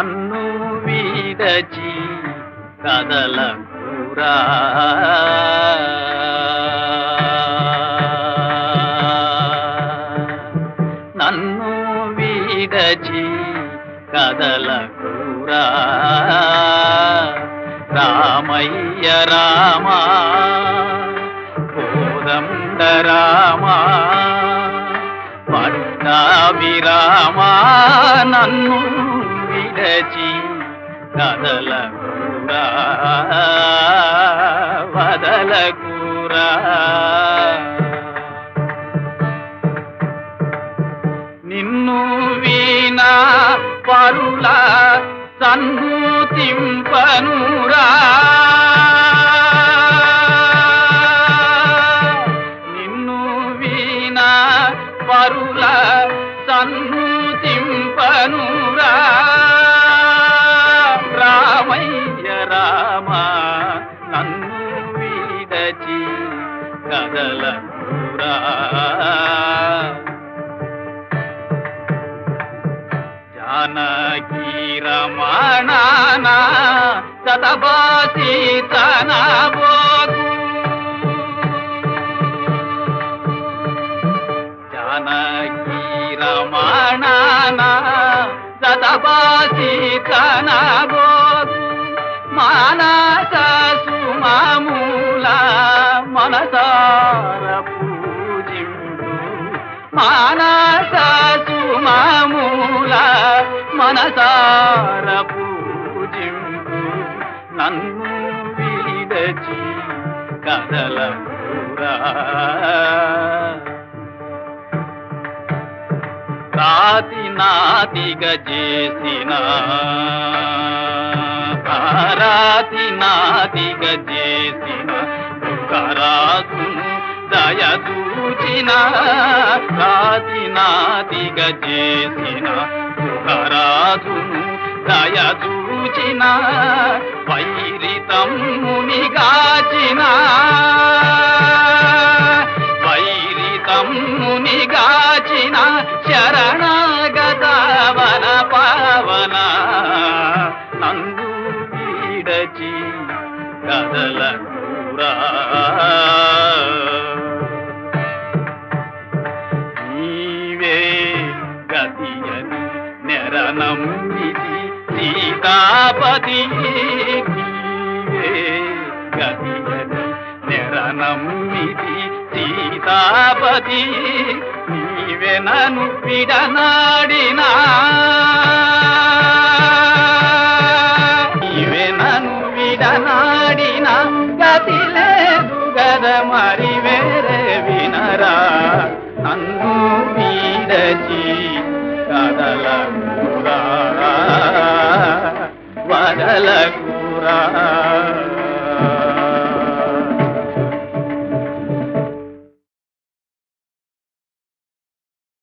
నన్ను వీడచి కదలకురా నన్ను వీడచి కదలకురా రామయ్య రామా కోదండ రామా పట్టాభిరామా నన్ను విడచి కదలకురా వదలకురా నిన్ను వీణా పరుల సన్నుతింపనురా నిన్ను వీణా పరుల సన్నుతింపనురా రామయ్య రామ నన్ను వీడచి కదలకురా జానకీ రమణాన సతబాసి తన బోగు జానకీ రమణాన సతబాసి తన బోగు మానస సుమమూల మనసార పూజింపు మానస సుమమూల మనసార పూజింపు నన్ను వీడచి కదలకురా రాతి నాతిగా చేసిన రాతి నాతిగా చేసిన దుఃఖరాసును దయదూచిన రాతి నాతిగా చేసిన దుఃఖరాసును దయదూచిన వైరితమ్ముని గాచిన వైరితమ్ముని గాచిన శరణాగత వన పావన నందు వీడచి కదలకురా నీవే గతియని నెరనమ్మిది సీతాపతి నీవే గతియని నెరనమ్మిది సీతాపతి నీవే నన్ను విడనాడినా నీవే నన్ను విడనాడిన గతి లేదు గద మరి వేరే వినరా నన్ను వీడచి కదలకురా వదలకురా